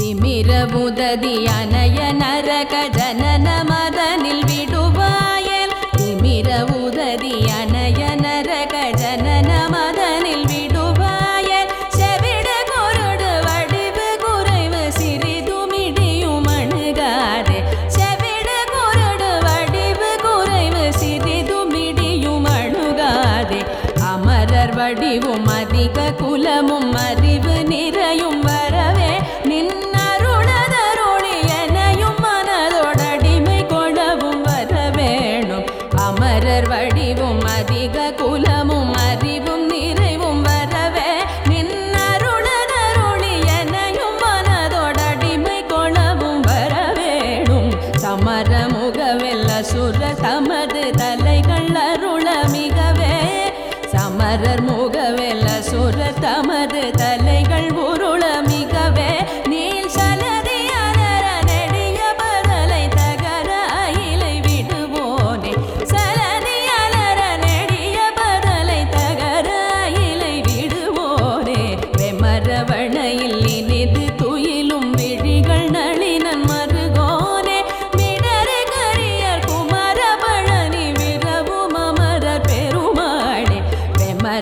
திமிர உததி அனய நரக ஜனன மதனில் விடுவாயல் திமிர உததி அனய நரக ஜனன மதனில் விடுவாயல் செவிட குருடு வடிவு குறைவு சிறிதுமிடியும் அணுகாதே செவிட குருடு வடிவு குறைவு சிறிதுமிடியும் அணுகாதே அமரர் வடிவும் அதிக குலமும் அறிவு நிறையும் வரவே நின்னருளதருளி எனையும் மனதோடடிமை கொடவும் வர வேணும் அமரர் வடிவும் அதிக குலமும் அறிவும் நிறைவும் வரவே நின்னருளதருளி எனையும் மனதோடடிமை கொளவும் வர வேணும் சமர முகவெல்ல சுர தமது தலைகள் அருள மிகவே சமரர் முகவெல்ல சுர தமது தலை